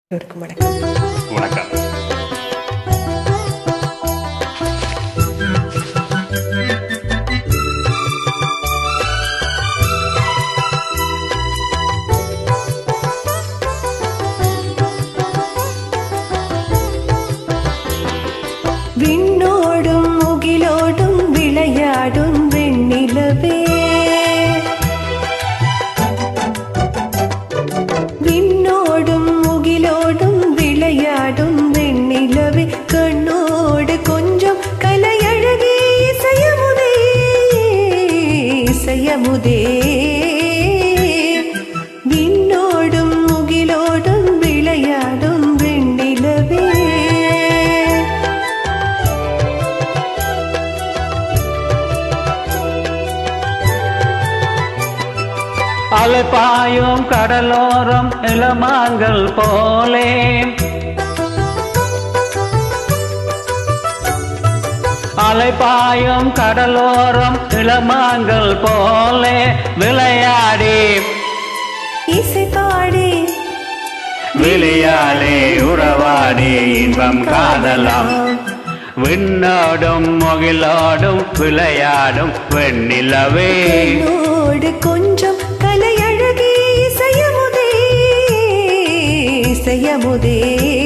எல்லோருக்கும் வணக்கம் வணக்கம் விண்ணோடும் முகிலோடும் விளையாடும் வெண்ணிலவே விண்ணோடும் முகிலோடும் விளையாடும் வெண்ணிலவே கண்ணோடு கொஞ்சம் கலையழகே இசையமுதே இசையமுதே விண்ணோடும் முகிலோடும் விளையாடும் வெண்ணிலவே அலைப்பாயும் கடலோரம் இளமாங்கள் போலே அலைப்பாயும் கடலோரம் இளமாங்கள் போலே விளையாடி இசை பாடி விளையாடே உறவாடி இன்பம் காதலாம் விண்ணோடும் முகிலோடும் விளையாடும் வெண்ணிலவே என்னோடு கொஞ்சம் கலையழகே இசையமுதே இசையமுதே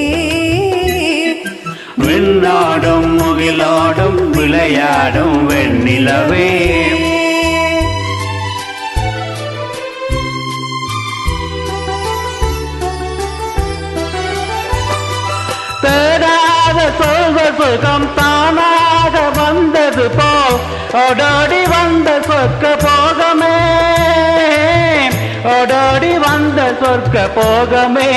விண்ணோடும் முகிலோடும் விளையாடும் வெண்ணிலவே தேடாத சொல்வ சுகம் தானாக வந்தது போல் ஓடோடி வந்த சொர்க்க போகமே ஓடோடி வந்த சொர்க்க போகமே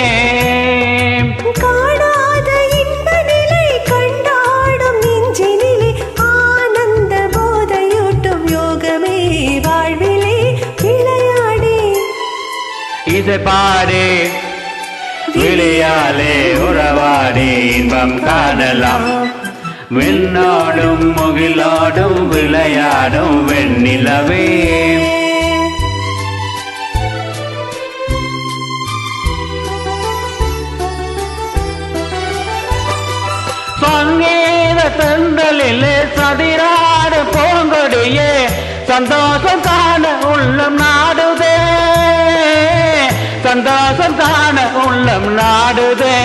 காணாத இன்ப நிலை கண்டாடும் நெஞ்சினிலே ஆனந்த போதையூட்டும் யோகமே வாழ்விலே விளையாடி இதை பாடி விளையாலே உறவாடி இன்பம் காணலாம் விண்ணோடும் முகிலோடும் விளையாடும் வெண்ணிலவே சங்கீத தென்றலிலே சதிராடு பூங்கொடியே சந்தோஷம் காண உள்ளம் நாடுதே சந்தோஷம் காண உள்ளம் நாடுதே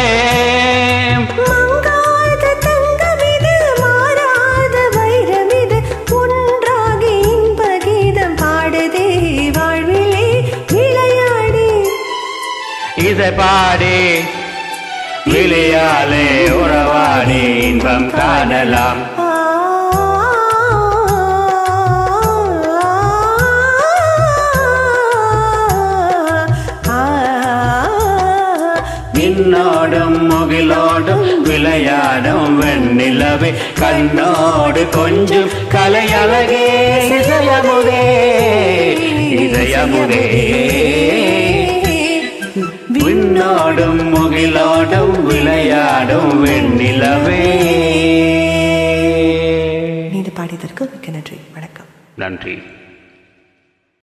மங்காத தங்கமிது மாறாத வைரமிது ஒன்றாகி இன்ப கீதம் பாடுதே வாழ்விலே விளையாடி இதை பாடி விளையாலே உறவாடி இன்பம் காணலாம் ஆ விண்ணோடும் முகிலோடும் விளையாடும் வெண்ணிலவே கண்ணோடு கொஞ்சம் கலையழகே இசையமுதே இசையமுதே விண்ணோடும் முகிலோடும் விளையாடும் வெண்ணிலவே நீண்டு பாடியதற்கு மிக்க நன்றி வணக்கம் நன்றி